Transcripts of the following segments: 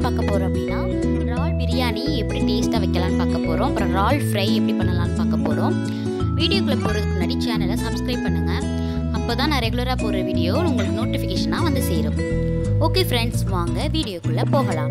பார்க்க போகிறோம் அப்படின்னா இறால் பிரியாணி எப்படி டேஸ்ட்டாக வைக்கலாம்னு பார்க்க போகிறோம் அப்புறம் இறால் ஃப்ரை எப்படி பண்ணலாம்னு பார்க்க போகிறோம் வீடியோக்குள்ளே போகிறதுக்கு முன்னாடி சேனலை சப்ஸ்கிரைப் பண்ணுங்கள் அப்போ தான் நான் ரெகுலராக போடுற வீடியோ உங்களுக்கு நோட்டிஃபிகேஷனாக வந்து சேரும் ஓகே ஃப்ரெண்ட்ஸ் வாங்க வீடியோக்குள்ளே போகலாம்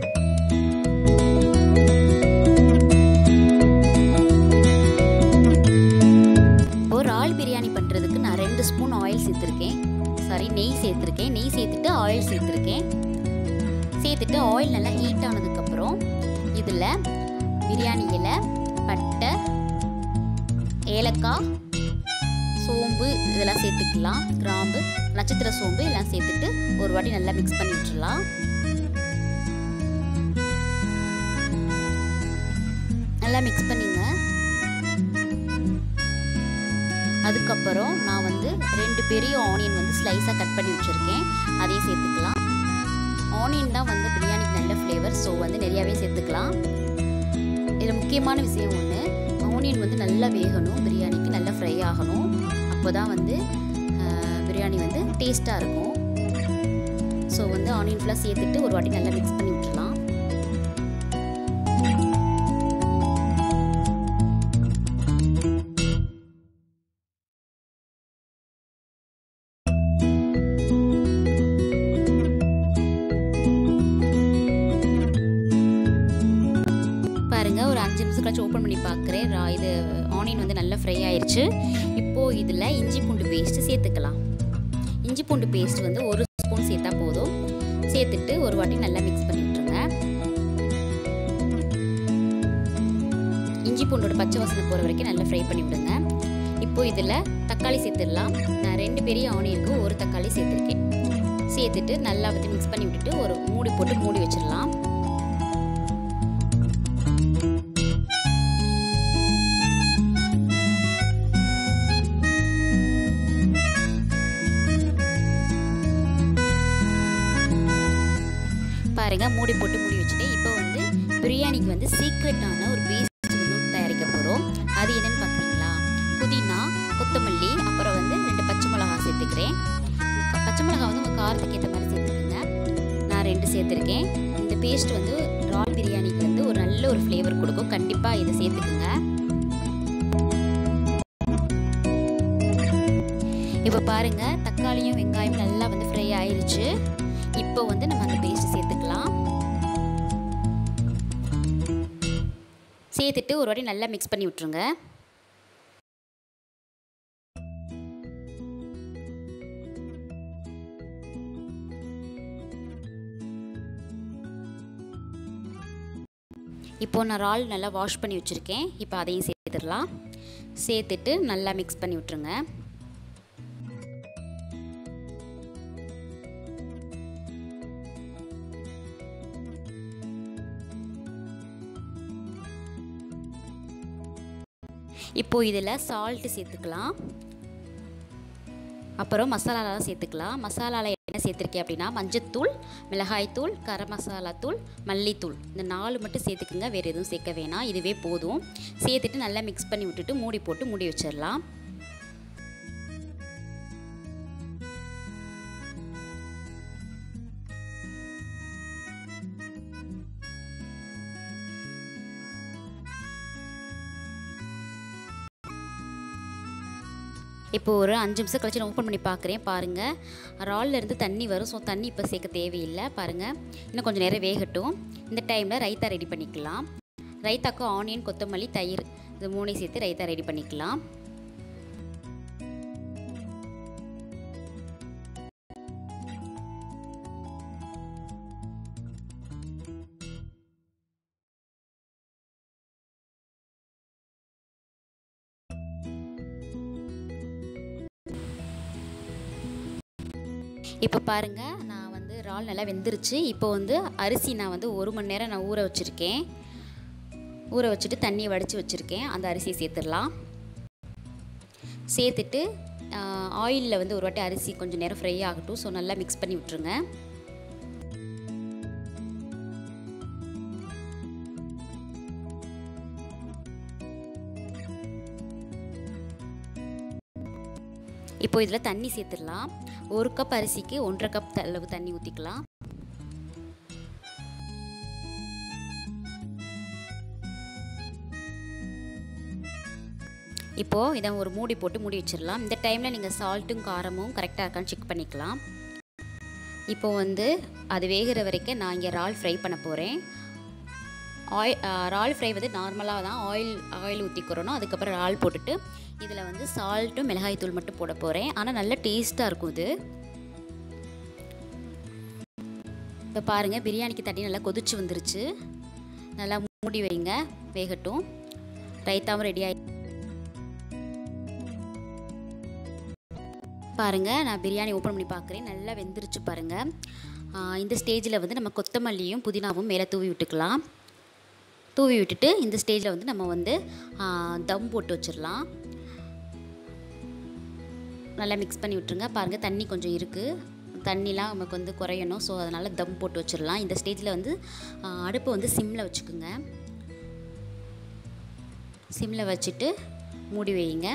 இப்போ இறால் பிரியாணி பண்ணுறதுக்கு நான் ரெண்டு ஸ்பூன் ஆயில் சேர்த்துருக்கேன் சாரி நெய் சேர்த்துருக்கேன் நெய் சேர்த்துட்டு ஆயில் சேர்த்துருக்கேன் சேர்த்துட்டு ஆயில் நல்லா ஹீட் ஆனதுக்கப்புறம் இதில் பிரியாணி இலை பட்டை ஏலக்காய் சோம்பு இதெல்லாம் சேர்த்துக்கலாம் கிராம்பு நட்சத்திர சோம்பு எல்லாம் சேர்த்துட்டு ஒரு வாட்டி நல்லா மிக்ஸ் பண்ணி விட்டுறலாம் நல்லா மிக்ஸ் பண்ணிங்க அதுக்கப்புறம் நான் வந்து ரெண்டு பெரிய ஆனியன் வந்து ஸ்லைஸாக கட் பண்ணி வச்சுருக்கேன் அதையும் சேர்த்துக்கலாம் ஆனியன் தான் வந்து பிரியாணிக்கு நல்ல ஃப்ளேவர் ஸோ வந்து நிறையாவே சேர்த்துக்கலாம் இதில் முக்கியமான விஷயம் ஒன்று ஆனியன் வந்து நல்லா வேகணும் பிரியாணிக்கு நல்லா ஃப்ரை ஆகணும் அப்போ தான் வந்து பிரியாணி வந்து டேஸ்ட்டாக இருக்கும் ஸோ வந்து ஆனியன் ஃபுல்லாக சேர்த்துட்டு ஒரு வாட்டி நல்லா மிக்ஸ் பண்ணி விட்டுலாம் பாருங்க ஒரு அஞ்சு நிமிஷம் கழிச்சு ஓப்பன் பண்ணி பார்க்குறேன் இது ஆனியன் வந்து நல்லா ஃப்ரை ஆயிடுச்சு இப்போது இதில் இஞ்சி பூண்டு பேஸ்ட்டு சேர்த்துக்கலாம் இஞ்சி பூண்டு பேஸ்ட் வந்து ஒரு ஸ்பூன் சேர்த்தா போதும் சேர்த்துட்டு ஒரு வாட்டி நல்லா மிக்ஸ் பண்ணி விட்டுருங்க இஞ்சி பூண்டோட பச்சை வாசனை போகிற வரைக்கும் நல்லா ஃப்ரை பண்ணி விடுங்க இப்போ இதில் தக்காளி சேர்த்துடலாம் நான் ரெண்டு பெரிய ஆனியனுக்கு ஒரு தக்காளி சேர்த்துருக்கேன் சேர்த்துட்டு நல்லா வந்து மிக்ஸ் பண்ணி விட்டுட்டு ஒரு மூடி போட்டு மூடி வச்சிடலாம் பாருங்க மூடி போட்டு மூடி வச்சுட்டேன் இப்போ வந்து பிரியாணிக்கு வந்து சீக்ரெட்டான ஒரு பேஸ்ட் வந்து தயாரிக்க போகிறோம் அது என்னன்னு பார்த்தீங்களா புதினா கொத்தமல்லி அப்புறம் வந்து ரெண்டு பச்சை மிளகா சேர்த்துக்கிறேன் பச்சை மிளகா வந்து உங்கள் காரத்துக்கு ஏற்ற மாதிரி சேர்த்துக்குங்க நான் ரெண்டு சேர்த்துருக்கேன் இந்த பேஸ்ட் வந்து ரால் பிரியாணிக்கு வந்து ஒரு நல்ல ஒரு ஃப்ளேவர் கொடுக்கும் கண்டிப்பாக இதை சேர்த்துக்குங்க இப்போ பாருங்க தக்காளியும் வெங்காயம் நல்லா வந்து ஃப்ரை ஆயிடுச்சு இப்போ வந்து நம்ம அந்த பேஸ்ட் சேர்த்துக்கலாம் சேர்த்துட்டு ஒரு வாட்டி நல்லா மிக்ஸ் பண்ணி விட்ருங்க இப்போ நான் இறால் நல்லா வாஷ் பண்ணி வச்சுருக்கேன் இப்போ அதையும் சேர்த்துடலாம் சேர்த்துட்டு நல்லா மிக்ஸ் பண்ணி விட்ருங்க இப்போ இதில் சால்ட்டு சேர்த்துக்கலாம் அப்புறம் மசாலாலாம் சேர்த்துக்கலாம் மசாலாவில் என்ன சேர்த்துருக்கேன் அப்படின்னா மஞ்சத்தூள் மிளகாய்த்தூள் கரம் மசாலா தூள் மல்லித்தூள் இந்த நாலு மட்டும் சேர்த்துக்குங்க வேறு எதுவும் சேர்க்க வேணாம் இதுவே போதும் சேர்த்துட்டு நல்லா மிக்ஸ் பண்ணி விட்டுட்டு மூடி போட்டு மூடி வச்சிடலாம் இப்போ ஒரு அஞ்சு நிமிஷம் கழிச்சு நான் ஓப்பன் பண்ணி பார்க்குறேன் பாருங்கள் இறால்ல இருந்து தண்ணி வரும் ஸோ தண்ணி இப்போ சேர்க்க தேவையில்லை பாருங்கள் இன்னும் கொஞ்சம் நேரம் வேகட்டும் இந்த டைமில் ரைத்தா ரெடி பண்ணிக்கலாம் ரைத்தாக்கு ஆனியன் கொத்தமல்லி தயிர் இது மூணையும் சேர்த்து ரைத்தா ரெடி பண்ணிக்கலாம் இப்போ பாருங்கள் நான் வந்து இறால் நல்லா வெந்துருச்சு இப்போ வந்து அரிசி நான் வந்து ஒரு மணி நேரம் நான் ஊற வச்சுருக்கேன் ஊற வச்சுட்டு தண்ணியை வடித்து வச்சுருக்கேன் அந்த அரிசியை சேர்த்துடலாம் சேர்த்துட்டு ஆயிலில் வந்து ஒரு வாட்டி அரிசி கொஞ்சம் நேரம் ஃப்ரை ஆகட்டும் ஸோ நல்லா மிக்ஸ் பண்ணி விட்ருங்க இப்போ இதில் தண்ணி சேர்த்துடலாம் ஒரு கப் அரிசிக்கு ஒன்றரை கப் அளவு தண்ணி ஊற்றிக்கலாம் இப்போது இதை ஒரு மூடி போட்டு மூடி வச்சிடலாம் இந்த டைமில் நீங்கள் சால்ட்டும் காரமும் கரெக்டாக இருக்கான்னு செக் பண்ணிக்கலாம் இப்போ வந்து அது வேகிற வரைக்கும் நான் இங்கே இறால் ஃப்ரை பண்ண போகிறேன் ஆயில் இறால் ஃப்ரை வந்து நார்மலாக தான் ஆயில் ஆயில் ஊற்றிக்கிறோம் அதுக்கப்புறம் இறால் போட்டுட்டு இதில் வந்து சால்ட்டும் மிளகாய் தூள் மட்டும் போட போகிறேன் ஆனால் நல்ல டேஸ்ட்டாக இருக்கும் இது இப்போ பாருங்கள் பிரியாணிக்கு தண்ணி நல்லா கொதிச்சு வந்துருச்சு நல்லா மூடி வைங்க வேகட்டும் ரைத்தாவும் ரெடி ஆகி பாருங்கள் நான் பிரியாணி ஓப்பன் பண்ணி பார்க்குறேன் நல்லா வெந்துருச்சு பாருங்கள் இந்த ஸ்டேஜில் வந்து நம்ம கொத்தமல்லியும் புதினாவும் மேலே தூவி விட்டுக்கலாம் தூவி விட்டுட்டு இந்த ஸ்டேஜில் வந்து நம்ம வந்து தம் போட்டு வச்சிடலாம் நல்லா மிக்ஸ் பண்ணி விட்டுருங்க பாருங்கள் தண்ணி கொஞ்சம் இருக்குது தண்ணிலாம் நமக்கு வந்து குறையணும் ஸோ அதனால் தம் போட்டு வச்சிடலாம் இந்த ஸ்டேஜில் வந்து அடுப்பை வந்து சிம்மில் வச்சுக்கோங்க சிம்மில் வச்சுட்டு மூடி வைங்க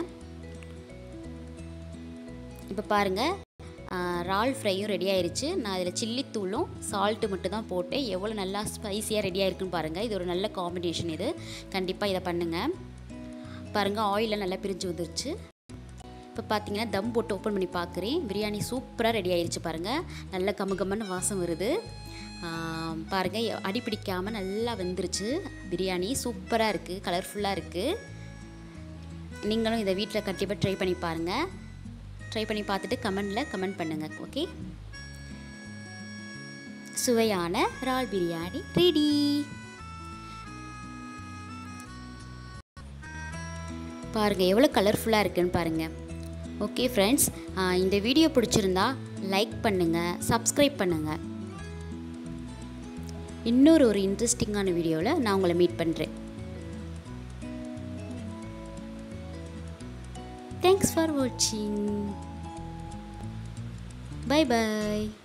இப்போ பாருங்கள் இறால் ஃப்ரையும் ரெடி ஆயிருச்சு நான் அதில் சில்லி தூளும் சால்ட்டு மட்டும் தான் போட்டேன் எவ்வளோ நல்லா ஸ்பைஸியாக ரெடி ஆயிருக்குன்னு பாருங்கள் இது ஒரு நல்ல காம்பினேஷன் இது கண்டிப்பாக இதை பண்ணுங்கள் பாருங்கள் ஆயிலில் நல்லா பிரிஞ்சு வந்துருச்சு இப்போ பார்த்தீங்கன்னா தம் போட்டு ஓப்பன் பண்ணி பார்க்குறேன் பிரியாணி சூப்பராக ரெடி ஆயிருச்சு பாருங்கள் நல்ல கமகமன்னு வாசம் வருது பாருங்கள் அடி பிடிக்காமல் நல்லா வெந்துருச்சு பிரியாணி சூப்பராக இருக்குது கலர்ஃபுல்லாக இருக்குது நீங்களும் இதை வீட்டில் கண்டிப்பாக ட்ரை பண்ணி பாருங்கள் ட்ரை பண்ணி பார்த்துட்டு கமெண்டில் கமெண்ட் பண்ணுங்கள் ஓகே சுவையான இறால் பிரியாணி ரெடி பாருங்கள் எவ்வளோ கலர்ஃபுல்லாக இருக்குன்னு பாருங்கள் ஓகே ஃப்ரெண்ட்ஸ் இந்த வீடியோ பிடிச்சிருந்தா லைக் பண்ணுங்கள் சப்ஸ்கிரைப் பண்ணுங்கள் இன்னொரு ஒரு இன்ட்ரெஸ்டிங்கான வீடியோவில் நான் உங்களை மீட் பண்ணுறேன் தேங்க்ஸ் ஃபார் வாட்சிங் பை பாய்